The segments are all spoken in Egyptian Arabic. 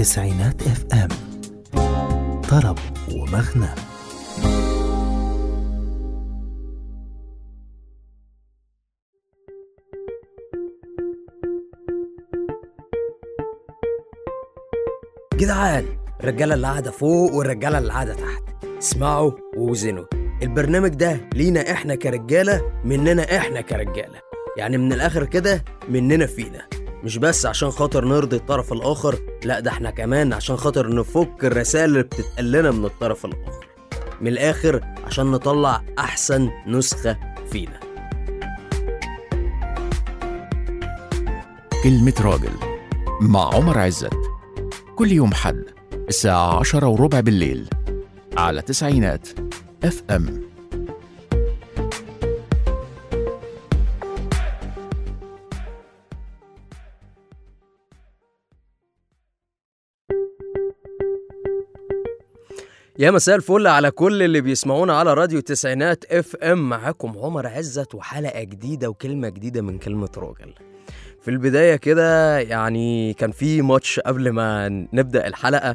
تسعينات اف ام طرب ومغنى جدعان الرجاله اللي قاعده فوق والرجاله اللي قاعده تحت اسمعوا ووزنوا البرنامج ده لينا احنا كرجاله مننا احنا كرجاله يعني من الاخر كده مننا فينا مش بس عشان خاطر نرضي الطرف الاخر لا ده احنا كمان عشان خاطر نفك الرسائل اللي بتتقال لنا من الطرف الاخر من الاخر عشان نطلع احسن نسخه فينا كلمة راجل مع عمر عزت كل يوم حد الساعة عشرة وربع بالليل على تسعينات اف ام يا مساء الفل على كل اللي بيسمعونا على راديو تسعينات اف ام معاكم عمر عزت وحلقه جديده وكلمه جديده من كلمه راجل في البداية كده يعني كان في ماتش قبل ما نبدأ الحلقة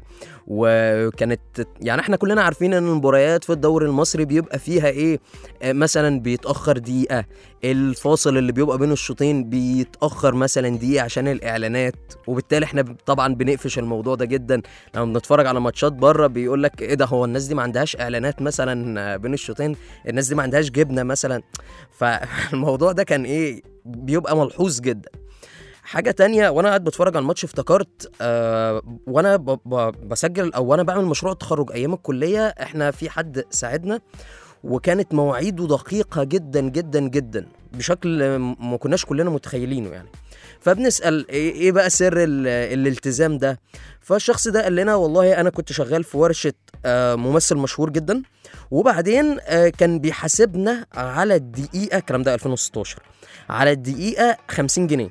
وكانت يعني احنا كلنا عارفين ان المباريات في الدوري المصري بيبقى فيها ايه آه، مثلا بيتأخر دقيقة الفاصل اللي بيبقى بين الشوطين بيتأخر مثلا دقيقة عشان الإعلانات وبالتالي احنا ب- طبعا بنقفش الموضوع ده جدا لما بنتفرج على ماتشات بره بيقول لك ايه ده هو الناس دي ما عندهاش إعلانات مثلا آه، بين الشوطين الناس دي ما عندهاش جبنة مثلا فالموضوع ده كان ايه بيبقى ملحوظ جدا حاجة تانية وانا قاعد بتفرج على الماتش افتكرت آه وانا ب ب بسجل او وانا بعمل مشروع التخرج ايام الكلية احنا في حد ساعدنا وكانت مواعيده دقيقة جدا جدا جدا بشكل ما كناش كلنا متخيلينه يعني فبنسأل ايه إيه بقى سر ال- الالتزام ده فالشخص ده قال لنا والله انا كنت شغال في ورشة آه ممثل مشهور جدا وبعدين آه كان بيحاسبنا على الدقيقة الكلام ده 2016 على الدقيقة 50 جنيه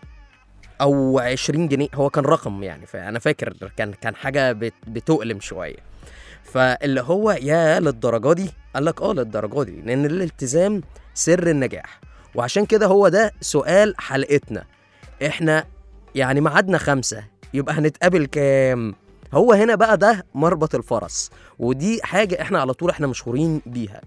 او 20 جنيه هو كان رقم يعني فانا فاكر كان كان حاجه بت- بتؤلم شويه فاللي هو يا للدرجه دي قال لك اه للدرجه دي لان الالتزام سر النجاح وعشان كده هو ده سؤال حلقتنا احنا يعني ميعادنا خمسة يبقى هنتقابل كام هو هنا بقى ده مربط الفرس ودي حاجة احنا على طول احنا مشهورين بيها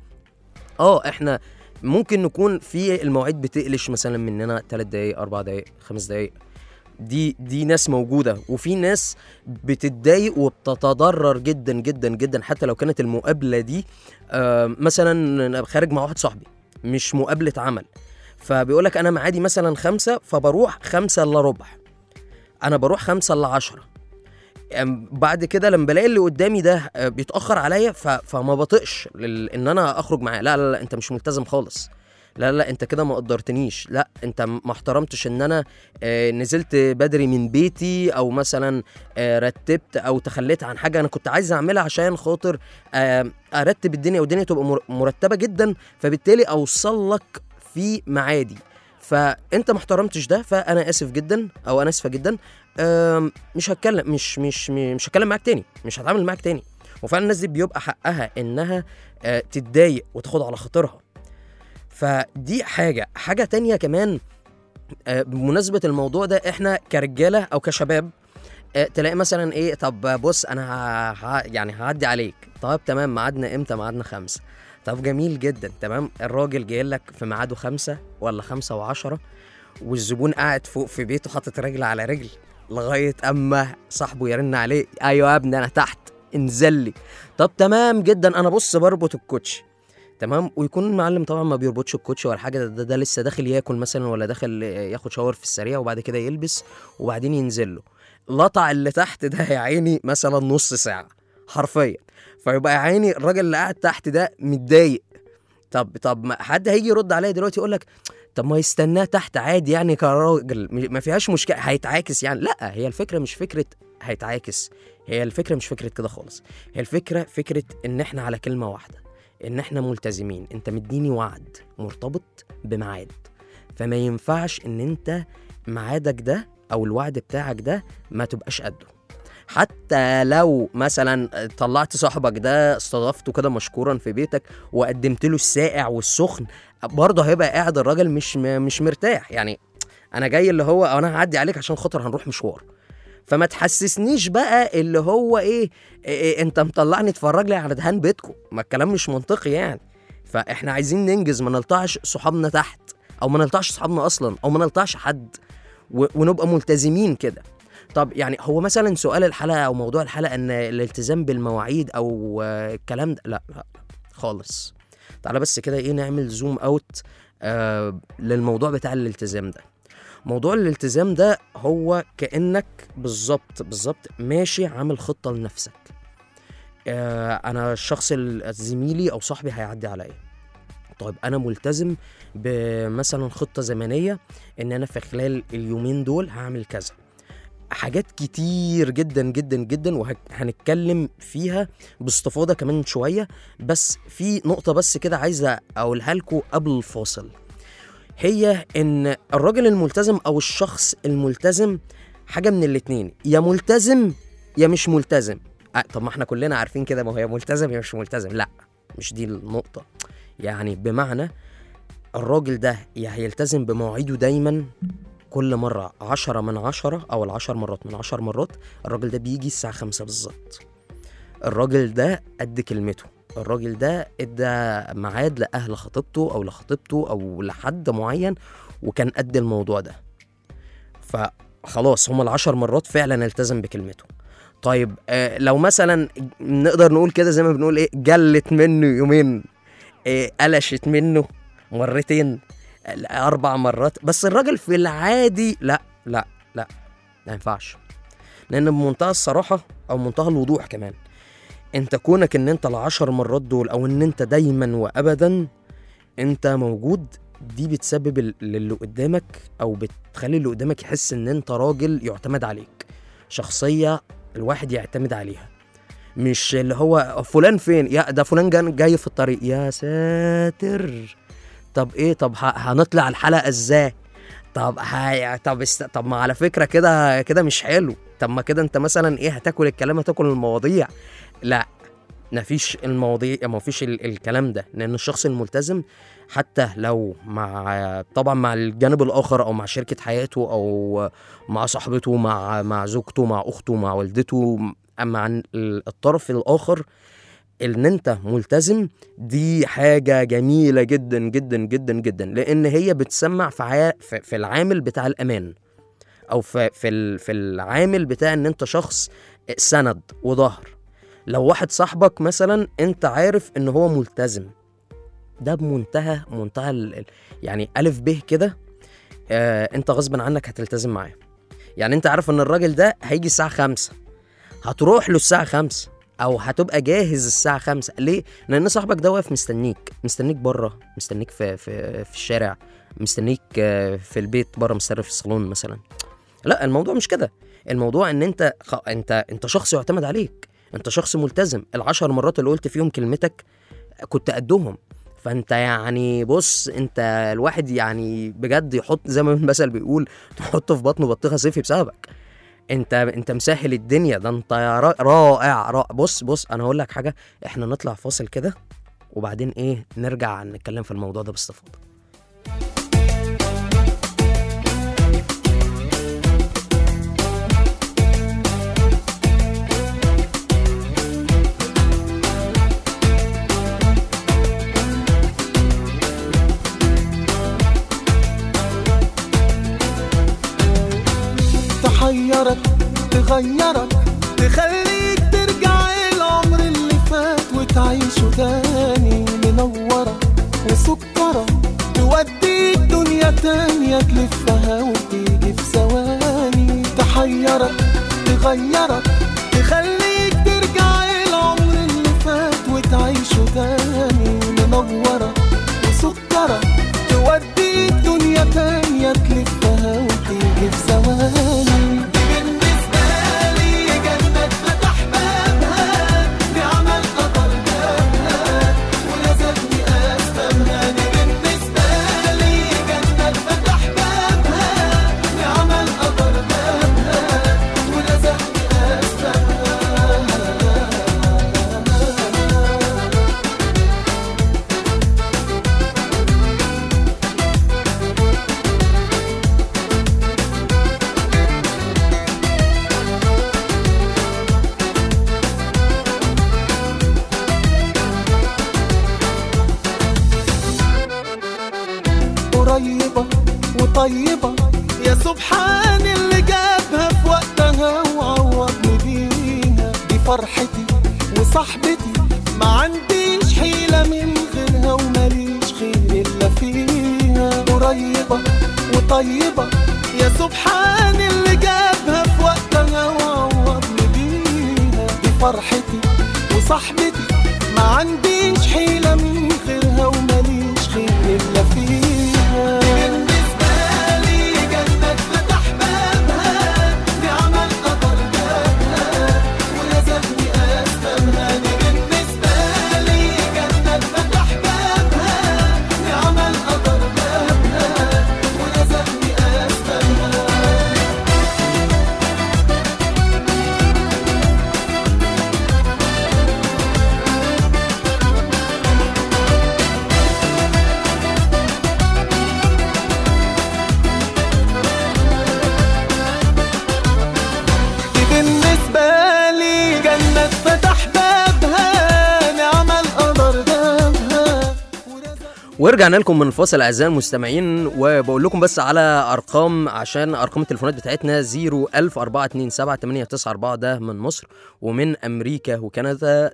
اه احنا ممكن نكون في المواعيد بتقلش مثلا مننا 3 دقايق 4 دقايق 5 دقايق دي دي ناس موجوده وفي ناس بتتضايق وبتتضرر جدا جدا جدا حتى لو كانت المقابله دي آه مثلا أنا خارج مع واحد صاحبي مش مقابله عمل فبيقول لك انا معادي مثلا خمسة فبروح خمسة الا ربع انا بروح خمسة الا عشرة أم، بعد كده لما بلاقي اللي قدامي ده آه، بيتاخر عليا ف... فما بطقش لل... ان انا اخرج معاه لا لا لا انت مش ملتزم خالص لا لا انت كده ما قدرتنيش لا انت ما احترمتش ان انا آه، نزلت بدري من بيتي او مثلا آه، رتبت او تخليت عن حاجه انا كنت عايز اعملها عشان خاطر آه، ارتب الدنيا والدنيا تبقى مر- مرتبه جدا فبالتالي اوصل لك في معادي فانت ما احترمتش ده فانا اسف جدا او انا اسفه جدا آم، مش هتكلم مش مش مش هتكلم معاك تاني مش هتعامل معاك تاني وفعلا الناس دي بيبقى حقها انها آه، تتضايق وتاخد على خاطرها فدي حاجه حاجه تانية كمان آه، بمناسبه الموضوع ده احنا كرجاله او كشباب آه، تلاقي مثلا ايه طب بص انا ه... ه... يعني هعدي عليك طب تمام ميعادنا امتى ميعادنا خمسة طب جميل جدا تمام الراجل جاي لك في ميعاده خمسة ولا خمسة وعشرة والزبون قاعد فوق في بيته حاطط رجل على رجل لغايه اما صاحبه يرن عليه ايوه يا ابني انا تحت انزل لي طب تمام جدا انا بص بربط الكوتش تمام ويكون المعلم طبعا ما بيربطش الكوتش ولا حاجه ده, ده, ده لسه داخل ياكل مثلا ولا داخل ياخد شاور في السريع وبعد كده يلبس وبعدين ينزل له لطع اللي تحت ده يا عيني مثلا نص ساعه حرفيا فيبقى يا عيني الراجل اللي قاعد تحت ده متضايق طب طب ما حد هيجي يرد عليا دلوقتي يقول لك طب ما يستناه تحت عادي يعني كراجل م- ما فيهاش مشكله هيتعاكس يعني لا هي الفكره مش فكره هيتعاكس هي الفكره مش فكره كده خالص هي الفكره فكره ان احنا على كلمه واحده ان احنا ملتزمين انت مديني وعد مرتبط بميعاد فما ينفعش ان انت ميعادك ده او الوعد بتاعك ده ما تبقاش قده حتى لو مثلا طلعت صاحبك ده استضافته كده مشكورا في بيتك وقدمت له الساقع والسخن برضه هيبقى قاعد الراجل مش م- مش مرتاح يعني انا جاي اللي هو انا هعدي عليك عشان خاطر هنروح مشوار فما تحسسنيش بقى اللي هو ايه, إيه, إيه انت مطلعني اتفرج لي على دهان بيتكم ما الكلام مش منطقي يعني فاحنا عايزين ننجز ما نلطعش صحابنا تحت او ما نلطعش صحابنا اصلا او ما نلطعش حد و- ونبقى ملتزمين كده طب يعني هو مثلا سؤال الحلقه او موضوع الحلقه ان الالتزام بالمواعيد او آه، الكلام ده لا لا لا خالص تعالى بس كده ايه نعمل زوم اوت آه للموضوع بتاع الالتزام ده موضوع الالتزام ده هو كانك بالظبط بالظبط ماشي عامل خطه لنفسك آه انا الشخص ال- زميلي او صاحبي هيعدي عليا طيب انا ملتزم بمثلا خطه زمنيه ان انا في خلال اليومين دول هعمل كذا حاجات كتير جدا جدا جدا وهنتكلم فيها باستفاضه كمان شويه بس في نقطه بس كده عايزه اقولها لكم قبل الفاصل هي ان الراجل الملتزم او الشخص الملتزم حاجه من الاتنين يا ملتزم يا مش ملتزم أه طب ما احنا كلنا عارفين كده ما هو يا ملتزم يا مش ملتزم لا مش دي النقطه يعني بمعنى الراجل ده يا هيلتزم بمواعيده دايما كل مرة عشرة من عشرة أو العشر مرات من عشر مرات الراجل ده بيجي الساعة خمسة بالظبط الراجل ده قد كلمته الراجل ده ادى ميعاد لأهل خطيبته أو لخطيبته أو لحد معين وكان قد الموضوع ده فخلاص هما العشر مرات فعلا التزم بكلمته طيب آه لو مثلا نقدر نقول كده زي ما بنقول ايه جلت منه يومين إيه قلشت منه مرتين اربع مرات بس الراجل في العادي لا لا لا ما ينفعش لان بمنتهى الصراحه او منتهى الوضوح كمان انت كونك ان انت العشر مرات دول او ان انت دايما وابدا انت موجود دي بتسبب ال- للي قدامك او بتخلي اللي قدامك يحس ان انت راجل يعتمد عليك شخصيه الواحد يعتمد عليها مش اللي هو فلان فين يا ده فلان جا- جاي في الطريق يا ساتر طب ايه طب ه- هنطلع الحلقه ازاي طب هاي طب است... طب ما على فكره كده كده مش حلو طب ما كده انت مثلا ايه هتاكل الكلام هتاكل المواضيع لا مفيش المواضيع مفيش ال... الكلام ده لان الشخص الملتزم حتى لو مع طبعا مع الجانب الاخر او مع شركه حياته او مع صاحبته مع مع زوجته مع اخته مع والدته اما عن ال- الطرف الاخر ان انت ملتزم دي حاجه جميله جدا جدا جدا جدا لان هي بتسمع في عا... في في العامل بتاع الامان او في في ال- في العامل بتاع ان انت شخص سند وظهر لو واحد صاحبك مثلا انت عارف ان هو ملتزم ده بمنتهى منتهى ال... ال- يعني الف ب كده آه انت غصبا عنك هتلتزم معاه يعني انت عارف ان الراجل ده هيجي الساعه خمسة هتروح له الساعه خمسة او هتبقى جاهز الساعه خمسة ليه لان صاحبك ده واقف مستنيك مستنيك بره مستنيك في في في الشارع مستنيك آه، في البيت بره مستنيك في الصالون مثلا لا الموضوع مش كده الموضوع ان انت خ... انت انت شخص يعتمد عليك انت شخص ملتزم العشر مرات اللي قلت فيهم كلمتك كنت قدهم فانت يعني بص انت الواحد يعني بجد يحط زي ما المثل بيقول تحط في بطنه بطيخه صيفي بسببك انت انت مسهل الدنيا ده انت يا را- رائع رائع بص بص انا هقول لك حاجه احنا نطلع فاصل كده وبعدين ايه نرجع نتكلم في الموضوع ده باستفاضه تحيرك تغيرك تخليك ترجع العمر اللي فات وتعيشه تاني منورة وسكرة توديك دنيا تانية تلفها وتيجي في ثواني تحيرك تغيرك تخليك ترجع العمر اللي فات وتعيشه تاني منورة وسكرة توديك دنيا تانية تلفها وتيجي في ثواني بالنسبة لي جنة فتح بابها نعمة قطر جابها ولازمني أسبابها دي بالنسبة لي جنة فتح بابها نعمة قطر جابها ولازمني وطيبة يا سبحان اللي جابها في وقتها وعوضني بيها دي فرحتي وصاحبتي ما عنديش حيلة من غيرها وماليش خير إلا فيها قريبة وطيبة يا سبحان اللي جابها في وقتها وعوضني بيها دي فرحتي وصاحبتي ما عنديش حيلة من غيرها وماليش خير إلا فيها بالنسبة لي جنة فتح بابها بعمل قدر جابها ولازمني أسبابها دي بالنسبة لي جنة فتح بابها بعمل قدر جابها ولازمني أسبابها دي بالنسبة لي جنة فتح بابها نعم القدر جابها ورجعنا لكم من الفاصل اعزائي المستمعين وبقول لكم بس على ارقام عشان ارقام التليفونات بتاعتنا 014278994 ده من مصر ومن امريكا وكندا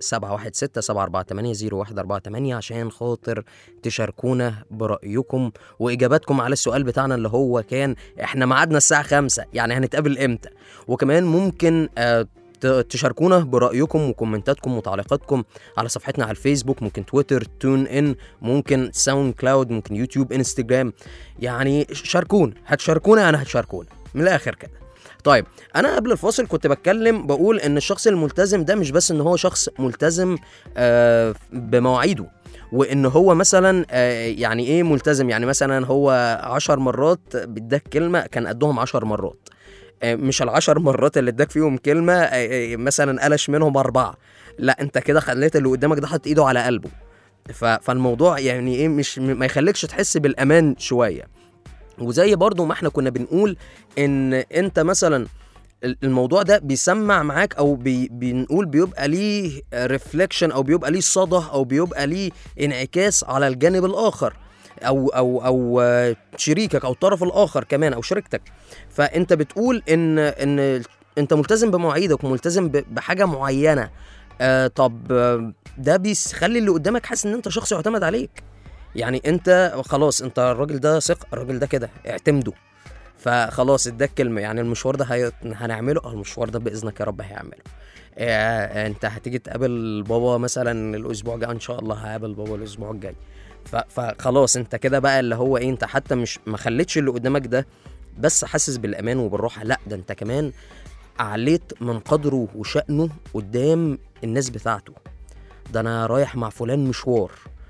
716-748-0148 عشان خاطر تشاركونا برايكم واجاباتكم على السؤال بتاعنا اللي هو كان احنا ميعادنا الساعه 5 يعني هنتقابل امتى وكمان ممكن آه ت- تشاركونا برأيكم وكومنتاتكم وتعليقاتكم على صفحتنا على الفيسبوك ممكن تويتر تون ان ممكن ساوند كلاود ممكن يوتيوب انستجرام يعني شاركونا هتشاركونا يعني هتشاركونا من الاخر كده طيب انا قبل الفاصل كنت بتكلم بقول ان الشخص الملتزم ده مش بس ان هو شخص ملتزم آه بمواعيده وان هو مثلا آه يعني ايه ملتزم يعني مثلا هو عشر مرات بيداك كلمه كان قدهم عشر مرات آه، مش العشر مرات اللي اداك فيهم كلمه آه، آه، مثلا قلش منهم اربعه لا انت كده خليت اللي قدامك ده حاطط ايده على قلبه ف- فالموضوع يعني ايه مش م- ما يخليكش تحس بالامان شويه وزي برضو ما احنا كنا بنقول ان انت مثلا ال- الموضوع ده بيسمع معاك او بي بنقول بيبقى ليه ريفليكشن او بيبقى ليه صدى او بيبقى ليه انعكاس على الجانب الاخر او او او آه، شريكك او الطرف الاخر كمان او شريكتك فانت بتقول ان ان انت ملتزم بمواعيدك وملتزم ب- بحاجه معينه آه طب آه، ده بيخلي اللي قدامك حاسس ان انت شخص يعتمد عليك يعني انت خلاص انت الراجل ده ثق الراجل ده كده اعتمده فخلاص اداك كلمه يعني المشوار ده هي... هنعمله اه المشوار ده باذنك يا رب هيعمله آه انت هتيجي تقابل بابا مثلا الاسبوع الجاي ان شاء الله هقابل بابا الاسبوع الجاي ف... فخلاص انت كده بقى اللي هو ايه انت حتى مش ما خليتش اللي قدامك ده بس حاسس بالامان وبالراحه لا ده انت كمان عليت من قدره وشأنه قدام الناس بتاعته ده انا رايح مع فلان مشوار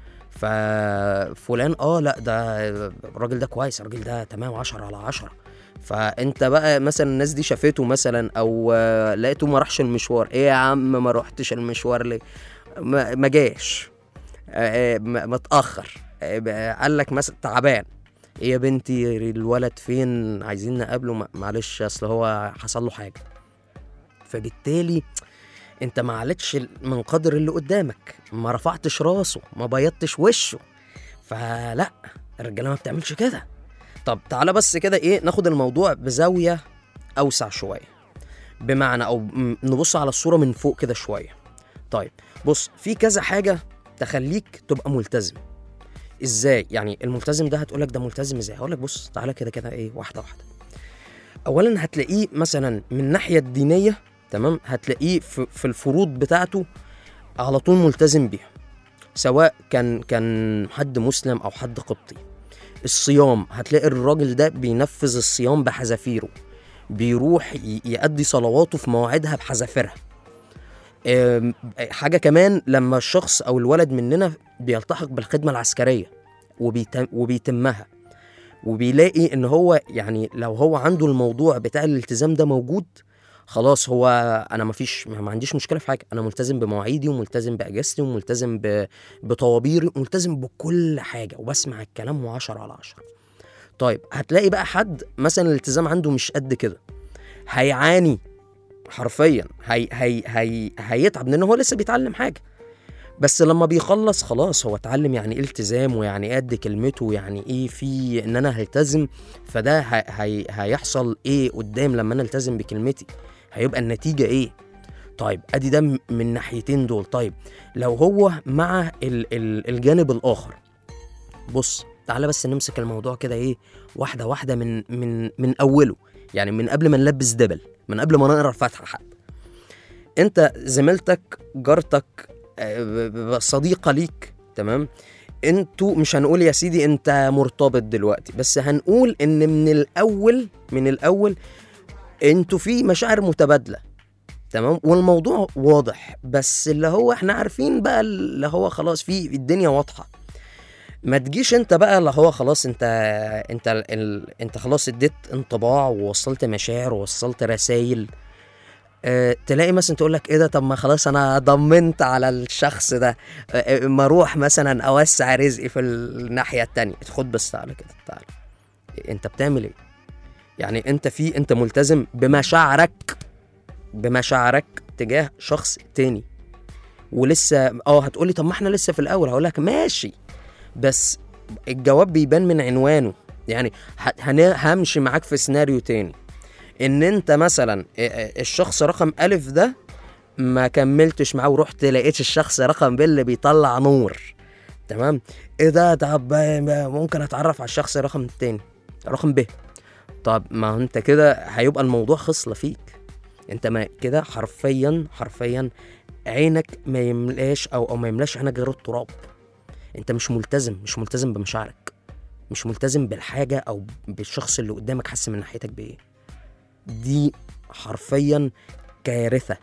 ففلان اه لا ده الراجل ده كويس الراجل ده تمام عشرة على عشرة فانت بقى مثلا الناس دي شافته مثلا او آه، لقيته ما راحش المشوار ايه يا عم ما رحتش المشوار ليه ما ما جاش آه، آه، م- متاخر آه، بقى- قال لك مثلا تعبان ايه يا بنتي الولد فين عايزين نقابله ما- معلش اصل هو حصل له حاجه فبالتالي انت ما علتش من قدر اللي قدامك ما رفعتش راسه ما بيضتش وشه فلا الرجاله ما بتعملش كده طب تعالى بس كده ايه ناخد الموضوع بزاويه اوسع شويه بمعنى او م- نبص على الصوره من فوق كده شويه طيب بص في كذا حاجه تخليك تبقى ملتزم ازاي يعني الملتزم ده هتقولك ده ملتزم ازاي هقولك بص تعالى كده كده ايه واحده واحده اولا هتلاقيه مثلا من الناحيه الدينيه تمام هتلاقيه في, في الفروض بتاعته على طول ملتزم بيها سواء كان كان حد مسلم او حد قبطي الصيام هتلاقي الراجل ده بينفذ الصيام بحذافيره بيروح ي- يأدي صلواته في مواعيدها بحذافيرها أم، حاجة كمان لما الشخص أو الولد مننا بيلتحق بالخدمة العسكرية وبيتم وبيتمها وبيلاقي ان هو يعني لو هو عنده الموضوع بتاع الالتزام ده موجود خلاص هو انا ما فيش ما عنديش مشكله في حاجه انا ملتزم بمواعيدي وملتزم باجازتي وملتزم ب- بطوابيري ملتزم بكل حاجه وبسمع الكلام وعشرة على عشرة طيب هتلاقي بقى حد مثلا الالتزام عنده مش قد كده هيعاني حرفيا هي هي هي هيتعب لان هو لسه بيتعلم حاجه بس لما بيخلص خلاص هو اتعلم يعني ايه التزام ويعني ايه قد كلمته ويعني ايه في ان انا هلتزم فده هي هي هيحصل ايه قدام لما انا التزم بكلمتي هيبقى النتيجه ايه طيب ادي ده م- من ناحيتين دول طيب لو هو مع ال ال الجانب الاخر بص تعالى بس نمسك الموضوع كده ايه واحده واحده من من من اوله يعني من قبل ما نلبس دبل من قبل ما نقرا الفاتحه حتى انت زميلتك جارتك آه، ب- ب- صديقه ليك تمام انتوا مش هنقول يا سيدي انت مرتبط دلوقتي بس هنقول ان من الاول من الاول انتوا في مشاعر متبادله تمام والموضوع واضح بس اللي هو احنا عارفين بقى اللي هو خلاص في الدنيا واضحه ما تجيش انت بقى اللي هو خلاص انت انت ال... ال... انت خلاص اديت انطباع ووصلت مشاعر ووصلت رسائل اه تلاقي مثلا تقول لك ايه ده طب ما خلاص انا ضمنت على الشخص ده اه اه، ما اروح مثلا اوسع رزقي في الناحيه التانية خد بس تعالى كده تعالى انت بتعمل ايه يعني انت في انت ملتزم بمشاعرك بمشاعرك تجاه شخص تاني ولسه اه هتقولي طب ما احنا لسه في الاول هقول لك ماشي بس الجواب بيبان من عنوانه يعني ه- هن- همشي معاك في سيناريو تاني ان انت مثلا ا- ا- الشخص رقم الف ده ما كملتش معاه ورحت لقيت الشخص رقم ب اللي بيطلع نور تمام ايه ده طب ممكن اتعرف على الشخص رقم التاني رقم ب طب ما هو انت كده هيبقى الموضوع خصلة فيك انت ما كده حرفيا حرفيا عينك ما يملاش او او ما يملاش عينك غير التراب انت مش ملتزم مش ملتزم بمشاعرك مش ملتزم بالحاجة او بالشخص اللي قدامك حاسس من ناحيتك بايه دي حرفيا كارثة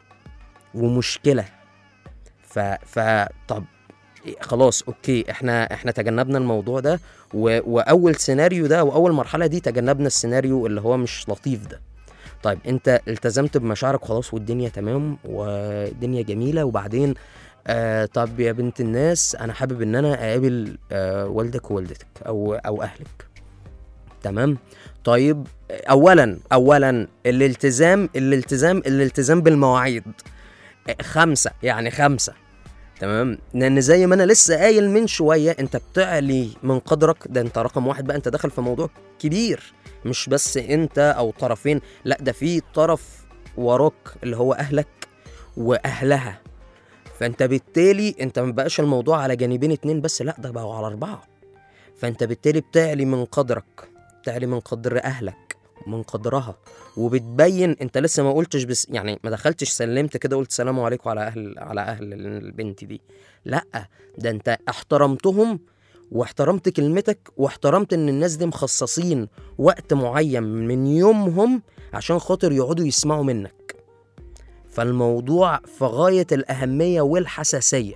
ومشكلة ف ف طب خلاص اوكي احنا احنا تجنبنا الموضوع ده و... واول سيناريو ده واول مرحله دي تجنبنا السيناريو اللي هو مش لطيف ده طيب انت التزمت بمشاعرك خلاص والدنيا تمام والدنيا جميله وبعدين آه طب يا بنت الناس انا حابب ان انا اقابل آه والدك ووالدتك او او اهلك تمام طيب اولا اولا الالتزام الالتزام الالتزام بالمواعيد آه، خمسه يعني خمسه تمام لان زي ما انا لسه قايل من شويه انت بتعلي من قدرك ده انت رقم واحد بقى انت داخل في موضوع كبير مش بس انت او طرفين لا ده في طرف وراك اللي هو اهلك واهلها فانت بالتالي انت ما بقاش الموضوع على جانبين اتنين بس لا ده بقوا على اربعه فانت بالتالي بتعلي من قدرك بتعلي من قدر اهلك من قدرها وبتبين انت لسه ما قلتش بس يعني ما دخلتش سلمت كده قلت سلام عليكم على اهل على اهل البنت دي لا ده انت احترمتهم واحترمت كلمتك واحترمت ان الناس دي مخصصين وقت معين من يومهم عشان خاطر يقعدوا يسمعوا منك فالموضوع في غاية الأهمية والحساسية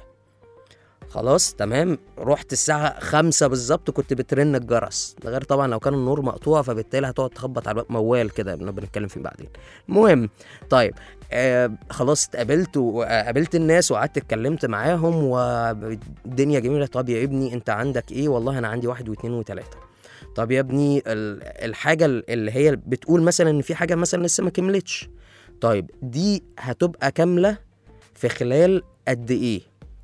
خلاص تمام رحت الساعة خمسة بالظبط كنت بترن الجرس ده غير طبعا لو كان النور مقطوع فبالتالي هتقعد تخبط على الباب موال كده بنبقى بنتكلم فيه بعدين المهم طيب آه خلاص اتقابلت وقابلت الناس وقعدت اتكلمت معاهم والدنيا جميلة طب يا ابني انت عندك ايه والله انا عندي واحد واثنين وثلاثة طب يا ابني ال- الحاجة اللي هي بتقول مثلا ان في حاجة مثلا لسه ما كملتش طيب دي هتبقى كاملة في خلال قد ايه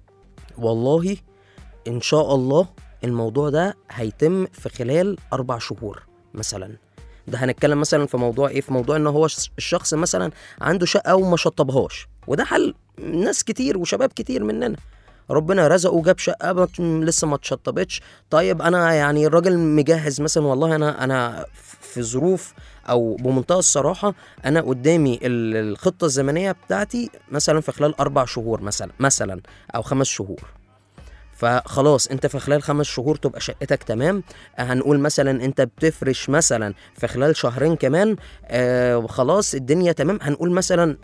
والله ان شاء الله الموضوع ده هيتم في خلال اربع شهور مثلا ده هنتكلم مثلا في موضوع ايه في موضوع ان هو الش- الشخص مثلا عنده شقه وما شطبهاش وده حل ناس كتير وشباب كتير مننا ربنا رزقه وجاب شقه ما- لسه ما اتشطبتش طيب انا يعني الراجل مجهز مثلا والله انا انا في ظروف او بمنتهى الصراحه انا قدامي ال- الخطه الزمنيه بتاعتي مثلا في خلال اربع شهور مثلا مثلا او خمس شهور فخلاص انت في خلال خمس شهور تبقى شقتك تمام هنقول مثلا انت بتفرش مثلا في خلال شهرين كمان آه خلاص الدنيا تمام هنقول مثلا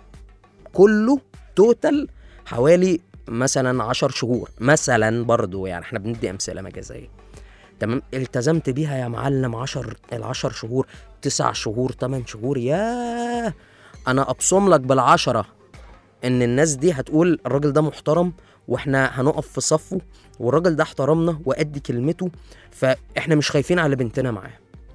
كله توتال حوالي مثلا عشر شهور مثلا برضو يعني احنا بندي امثله مجازيه تمام التزمت بيها يا معلم عشر العشر شهور تسع شهور تمن شهور ياه انا ابصم لك بالعشره ان الناس دي هتقول الراجل ده محترم واحنا هنقف في صفه والراجل ده احترمنا وادي كلمته فاحنا مش خايفين على بنتنا معاه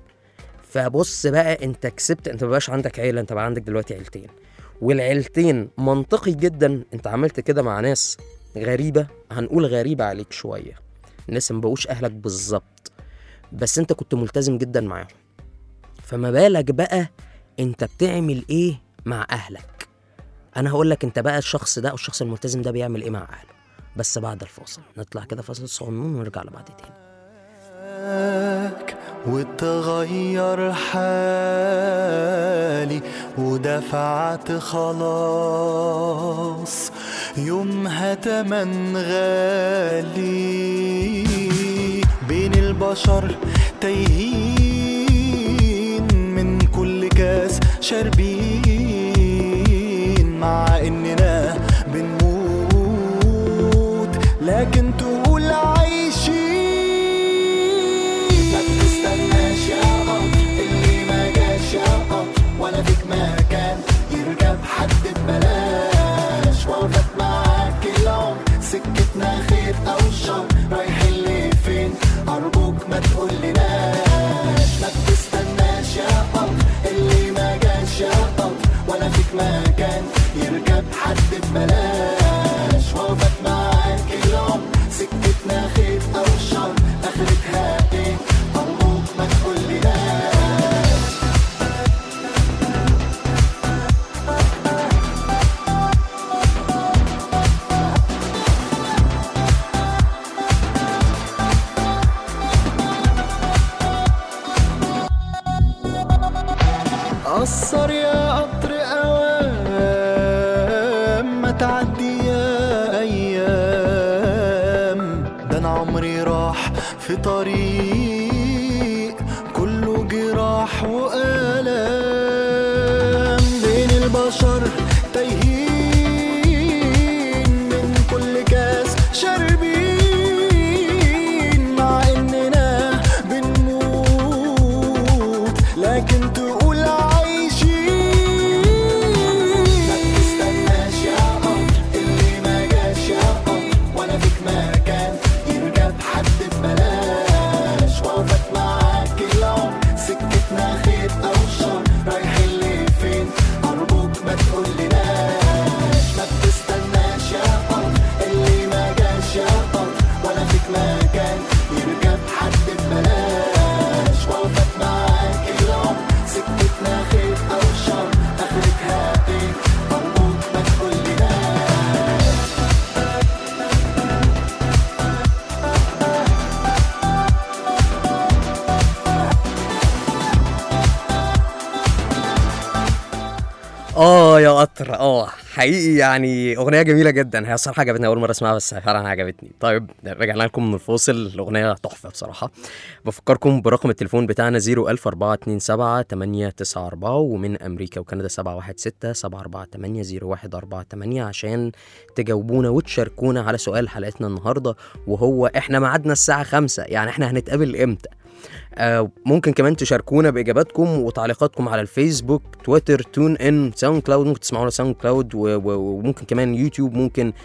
فبص بقى انت كسبت انت مبقاش عندك عيله انت بقى عندك دلوقتي عيلتين والعيلتين منطقي جدا انت عملت كده مع ناس غريبه هنقول غريبه عليك شويه الناس ما بقوش اهلك بالظبط بس انت كنت ملتزم جدا معاهم فما بالك بقى انت بتعمل ايه مع اهلك انا هقول لك انت بقى الشخص ده او الشخص الملتزم ده بيعمل ايه مع اهله بس بعد الفاصل نطلع كده فاصل صغنون ونرجع لبعض تاني معاك وتغير حالي ودفعت خلاص يومها تمن غالي بين البشر تايهين من كل كاس شاربين مع اننا بنموت لكن تقول عايشين ما تستناش يا قمر اللي ما جاش يا قمر ولا فيك مكان يركب حد ببلاش وقفت معاك العمر سكتنا خير او شر رايحين لفين ارجوك ما تقولناش ما تستناش يا قمر اللي ما جاش يا قمر ولا فيك مكان يركب حد ببلاش وقفت معاك العمر سكتنا خير او شر اخرتها ايه ارجوك ما تقولناش قصر يا قطر اوام ما تعدي يا ايام ده انا عمري راح في طريق كله جراح والام بين البشر تايهين من كل كاس شاربين مع اننا بنموت لكن تقول عايشين ما تستناش يا قمر اللي ما جاش يا قمر ولا فيك مكان يركب حد ببلاش وقفت معاك العمر سكتنا خير او شر رايحين لفين ارجوك ما تقولناش ما بتستناش يا قمر اللي ما جاش يا قمر ولا فيك مكان يركب حد ببلاش وقفت معاك العمر سكتنا خير او شر اخرتها ايه ارجوك ما تقولناش اه يا قطر اه حقيقي يعني اغنيه جميله جدا هي الصراحه عجبتني اول مره اسمعها بس فعلا عجبتني طيب رجعنا لكم من الفاصل الاغنيه تحفه بصراحه بفكركم برقم التليفون بتاعنا 01427 894 ومن امريكا وكندا 716 748 0148 عشان تجاوبونا وتشاركونا على سؤال حلقتنا النهارده وهو احنا ميعادنا الساعه 5 يعني احنا هنتقابل امتى آه، ممكن كمان تشاركونا باجاباتكم وتعليقاتكم على الفيسبوك تويتر تون ان ساوند كلاود ممكن تسمعونا ساوند كلاود و- و- وممكن كمان يوتيوب ممكن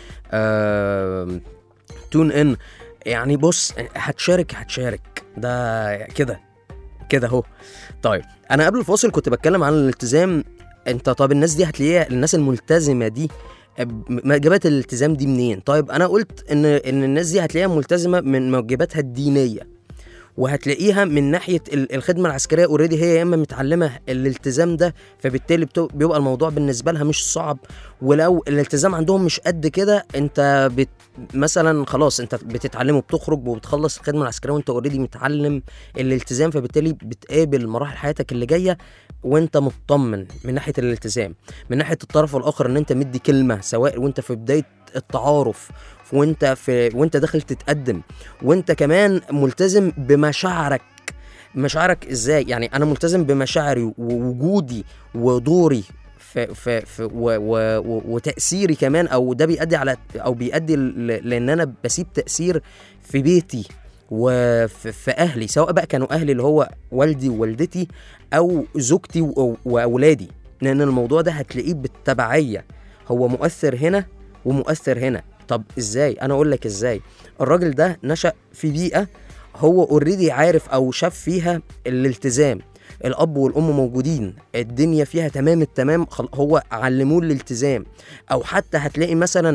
آه تون ان يعني بص هتشارك هتشارك ده كده كده اهو طيب انا قبل الفاصل كنت بتكلم عن الالتزام انت طب الناس دي هتلاقيها الناس الملتزمه دي موجبات الالتزام دي منين طيب انا قلت ان ان الناس دي هتلاقيها ملتزمه من موجباتها الدينيه وهتلاقيها من ناحيه ال- الخدمه العسكريه اوريدي هي يا اما متعلمه الالتزام ده فبالتالي بتو- بيبقى الموضوع بالنسبه لها مش صعب ولو الالتزام عندهم مش قد كده انت بت مثلا خلاص انت بتتعلم وبتخرج وبتخلص الخدمه العسكريه وانت اوريدي متعلم الالتزام فبالتالي بتقابل مراحل حياتك اللي جايه وانت مطمن من ناحيه الالتزام من ناحيه الطرف الاخر ان انت مدي كلمه سواء وانت في بدايه التعارف وانت في وانت داخل تتقدم وانت كمان ملتزم بمشاعرك مشاعرك ازاي يعني انا ملتزم بمشاعري ووجودي ودوري في في في و و و وتاثيري كمان او ده بيؤدي على او بيؤدي ل- لان انا بسيب تاثير في بيتي وفي في اهلي سواء بقى كانوا اهلي اللي هو والدي ووالدتي او زوجتي و- واولادي لان الموضوع ده هتلاقيه بالتبعيه هو مؤثر هنا ومؤثر هنا طب ازاي انا اقول لك ازاي الراجل ده نشأ في بيئة هو اوريدي عارف او شاف فيها الالتزام الاب والام موجودين الدنيا فيها تمام التمام خل- هو علموه الالتزام او حتى هتلاقي مثلا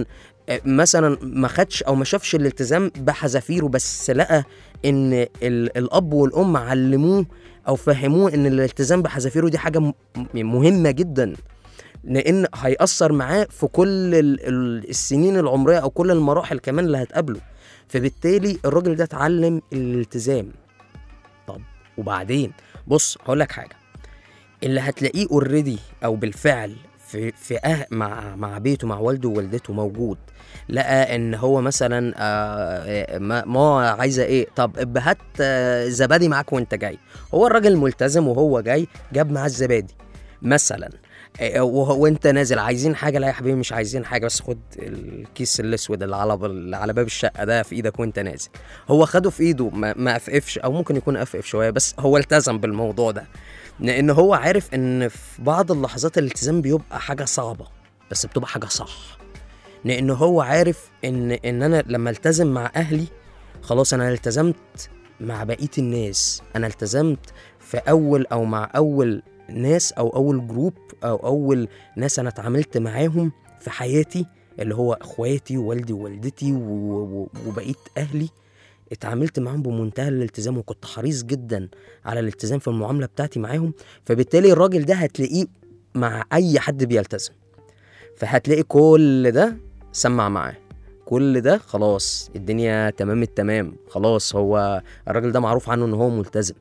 آه، مثلا ما خدش او ما شافش الالتزام بحذافيره بس لقى ان ال- الاب والام علموه او فهموه ان الالتزام بحذافيره دي حاجه م- مهمه جدا لان هيأثر معاه في كل ال- ال- السنين العمريه او كل المراحل كمان اللي هتقابله فبالتالي الراجل ده اتعلم الالتزام طب وبعدين بص هقول لك حاجه اللي هتلاقيه اوريدي او بالفعل في في أه مع مع بيته مع والده ووالدته موجود لقى ان هو مثلا آه، ما ما عايزه ايه طب اب هات آه، زبادي معاك وانت جاي هو الراجل ملتزم وهو جاي جاب معاه الزبادي مثلا آه، وهو وانت نازل عايزين حاجه لا يا حبيبي مش عايزين حاجه بس خد الكيس الاسود اللي على اللي على باب الشقه ده في ايدك وانت نازل هو خده في ايده ما, ما افقفش او ممكن يكون افقف شويه بس هو التزم بالموضوع ده لان هو عارف ان في بعض اللحظات الالتزام بيبقى حاجه صعبه بس بتبقى حاجه صح لان هو عارف ان ان انا لما التزم مع اهلي خلاص انا التزمت مع بقيه الناس انا التزمت في اول او مع اول ناس او اول جروب او اول ناس انا اتعاملت معاهم في حياتي اللي هو اخواتي ووالدي ووالدتي و- و- وبقيه اهلي اتعاملت معاهم بمنتهى الالتزام وكنت حريص جدا على الالتزام في المعامله بتاعتي معاهم فبالتالي الراجل ده هتلاقيه مع اي حد بيلتزم فهتلاقي كل ده سمع معاه كل ده خلاص الدنيا تمام التمام خلاص هو الراجل ده معروف عنه ان هو ملتزم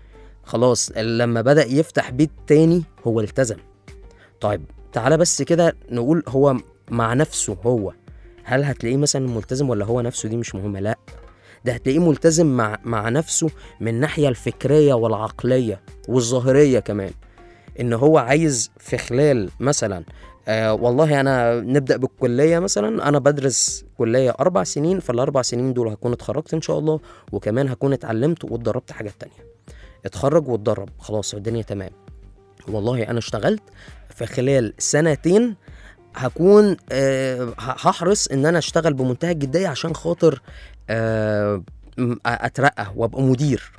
خلاص لما بدأ يفتح بيت تاني هو التزم طيب تعالى بس كده نقول هو مع نفسه هو هل هتلاقيه مثلا ملتزم ولا هو نفسه دي مش مهمة لا ده هتلاقيه ملتزم مع مع نفسه من الناحية الفكرية والعقلية والظاهرية كمان ان هو عايز في خلال مثلا آه والله انا نبدا بالكليه مثلا انا بدرس كليه اربع سنين فالاربع سنين دول هكون اتخرجت ان شاء الله وكمان هكون اتعلمت واتدربت حاجات تانية اتخرج واتدرب خلاص الدنيا تمام والله انا اشتغلت في خلال سنتين هكون آه ه- هحرص ان انا اشتغل بمنتهى الجديه عشان خاطر آه م- اترقى وابقى مدير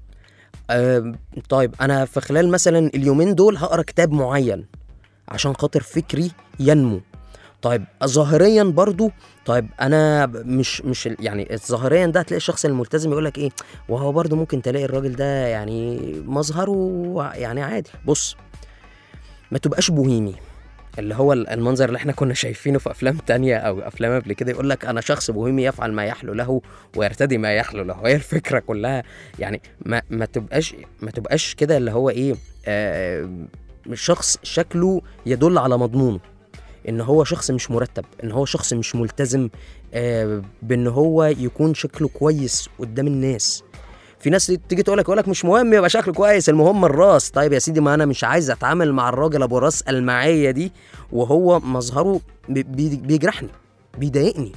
آه طيب انا في خلال مثلا اليومين دول هقرا كتاب معين عشان خاطر فكري ينمو طيب ظاهريا برضو طيب انا ب- مش مش ال- يعني ظاهريا ده هتلاقي الشخص الملتزم يقول لك ايه وهو برضو ممكن تلاقي الراجل ده يعني مظهره يعني عادي بص ما تبقاش بوهيمي اللي هو ال- المنظر اللي احنا كنا شايفينه في افلام تانية او افلام قبل كده يقول لك انا شخص بوهيمي يفعل ما يحلو له ويرتدي ما يحلو له هي الفكره كلها يعني ما ما تبقاش ما تبقاش كده اللي هو ايه آه شخص شكله يدل على مضمونه ان هو شخص مش مرتب ان هو شخص مش ملتزم آه بان هو يكون شكله كويس قدام الناس في ناس تيجي تقول لك يقول لك مش مهم يبقى شكله كويس المهم الراس طيب يا سيدي ما انا مش عايز اتعامل مع الراجل ابو راس المعيه دي وهو مظهره بي- بي- بيجرحني بيضايقني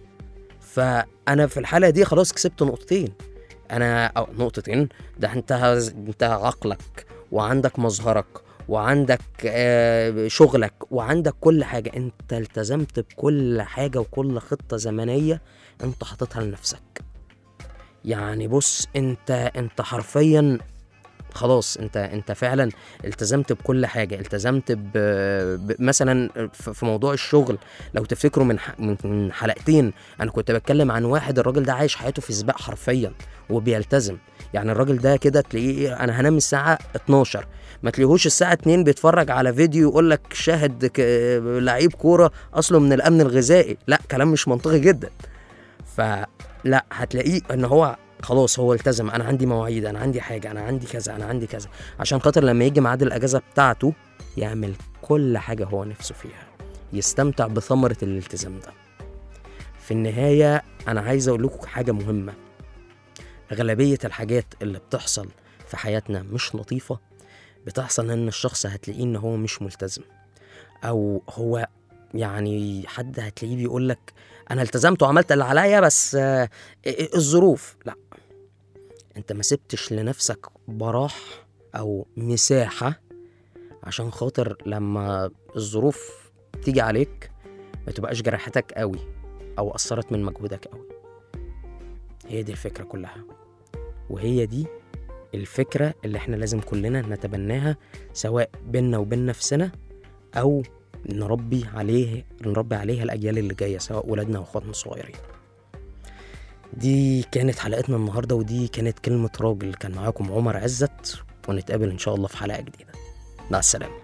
فانا في الحاله دي خلاص كسبت نقطتين انا أو نقطتين ده انت انت عقلك وعندك مظهرك وعندك آه، شغلك وعندك كل حاجة انت التزمت بكل حاجة وكل خطة زمنية انت حاططها لنفسك يعني بص انت انت حرفيا خلاص انت انت فعلا التزمت بكل حاجه التزمت ب... ب... مثلا ف- في موضوع الشغل لو تفتكروا من ح... من- من حلقتين انا كنت بتكلم عن واحد الراجل ده عايش حياته في سباق حرفيا وبيلتزم يعني الراجل ده كده تلاقيه ايه، انا هنام الساعه 12 ما تلاقيهوش الساعه 2 بيتفرج على فيديو يقول لك شاهد ك... لعيب كوره اصله من الامن الغذائي لا كلام مش منطقي جدا فلا هتلاقيه ان هو خلاص هو التزم انا عندي مواعيد انا عندي حاجه انا عندي كذا انا عندي كذا عشان خاطر لما يجي ميعاد الاجازه بتاعته يعمل كل حاجه هو نفسه فيها يستمتع بثمره الالتزام ده في النهايه انا عايز اقول لكم حاجه مهمه اغلبيه الحاجات اللي بتحصل في حياتنا مش لطيفه بتحصل ان الشخص هتلاقيه ان هو مش ملتزم او هو يعني حد هتلاقيه بيقول لك انا التزمت وعملت اللي عليا بس آه، الظروف لا انت ما سبتش لنفسك براح او مساحة عشان خاطر لما الظروف تيجي عليك ما تبقاش جرحتك قوي او اثرت من مجهودك قوي هي دي الفكرة كلها وهي دي الفكرة اللي احنا لازم كلنا نتبناها سواء بينا وبين نفسنا او نربي عليه نربي عليها الأجيال اللي جاية سواء ولادنا أو إخواتنا الصغيرين دي كانت حلقتنا النهاردة ودي كانت كلمة راجل كان معاكم عمر عزت ونتقابل إن شاء الله في حلقة جديدة مع السلامة